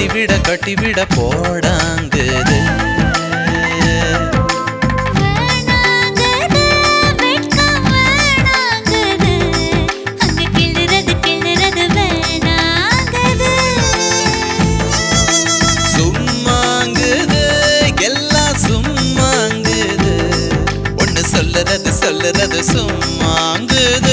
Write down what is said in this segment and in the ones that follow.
கட்டிவிட கட்டிவிட போடாங்குது வேணாங்குது, வெட்கம் வேணாங்குது. அங்க கிள்ளுறது, கிள்ளுறது வேணாங்குது. சும்மாங்குது எல்லாம் சும்மாங்குது ஒண்ணு சொல்லுறது சொல்லுறது சும்மாங்குது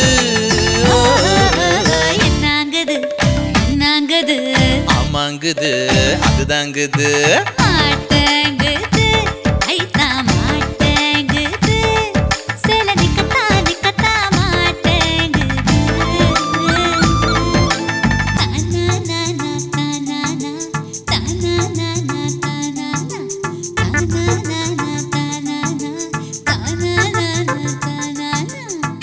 என்னாங்குது, என்னாங்குது, ஆமாங்குது அதுதாங்குது மாட்டேங்குது, ஐத்தான் மாட்டேங்குது. சில நிக்கத்தா, நிக்கத்தா மாட்டேங்குது. தானானானா, தானானா, தானானானா, தானானா, தானானானா, தானானா, தானானானா, தானானா.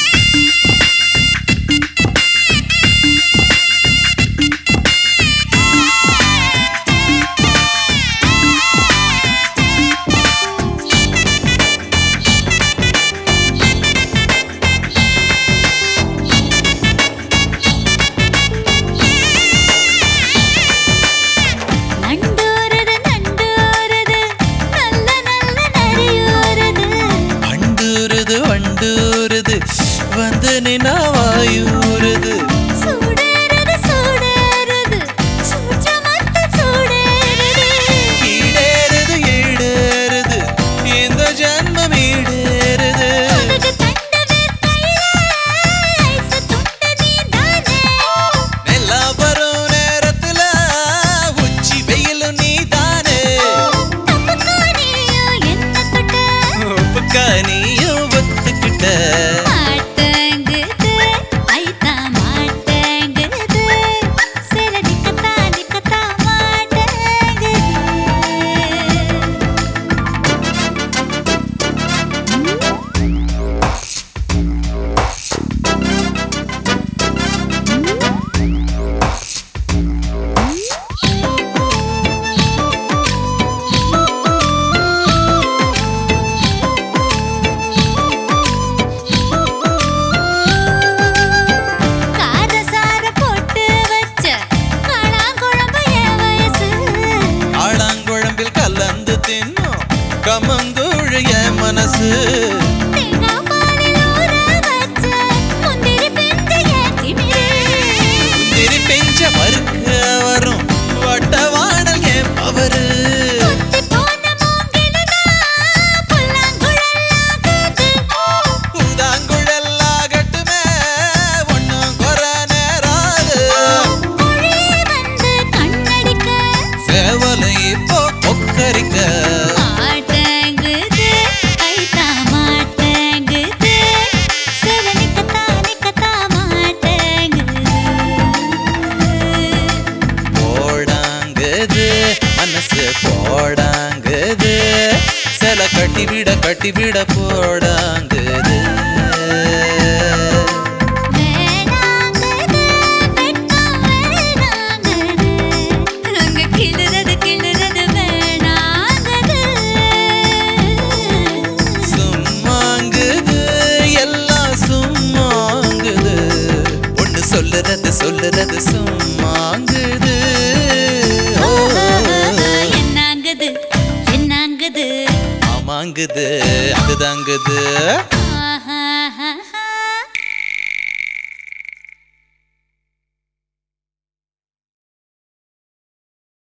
நண்டூருது நண்டூருது நல்ல நல்ல நரியூருது வண்டூருது வண்டூருது வந்து நின்னா வாயூருது சூடேறுது சூடேறுது சூச்சமத்த சூடேறுது ஈடேறுது ஈடேறுது இந்த ஜன்மம் ஈடேறுது அதுக்கு தண்ட வேர்க்கையில ஐசு துண்டு நீதானே நிலா வரும் நேரத்துல உச்சி வெயிலும் நீதானே தப்புக்கா நீயும் என்ன தொட்ட உப்புக்கா நீயும் ஒத்துக்கிட்ட மாட்டேங்குது ஐத்தா மாட்டேங்குது சில நிக்கத்தா நிக்கத்தா மாட்டேங்குது காரசார போட்டு வச்ச காளாங்குழம்பு என் வயசு ஆளாங்குழம்பில் கலந்து தின்னும் கமங்கூழ் என் மனசு தேங்காய் பாலில் ஊற வச்ச முந்திரி பிஞ்சு என் திமிரு திரி பெஞ்ச மறுக்க வரும் வட்ட வாடல் என் பவரு கொத்தி போன மூங்கிலுதான் புல்லாங்குழலாகுது. பூதாங்குழலாகட்டுமே ஒன்னும் குற நேராது மொழி வந்து கண்ணடிக்க சேவலை இப்போ கொக்கரிக்க மாட்டேங்குது, கைத்தா மாட்டேங்குது. சில நிக்கத்தா, நிக்கத்தா மாட்டேங்குது. போடாங்குது மனசு போடாங்குது சில கட்டிவிட கட்டிவிட போடாங்குது வேணாங்குது, வெட்கம் வேணாங்குது. அங்க கிள்ளுறது, கிள்ளுறது வேணாங்குது. சும்மாங்குது எல்லாம் சும்மாங்குது ஒண்ணு சொல்லுறது சொல்லுறது சும்மாங்குது ஓ, என்னாங்குது என்னாங்குது ஆமாங்குது அதுதாங்குது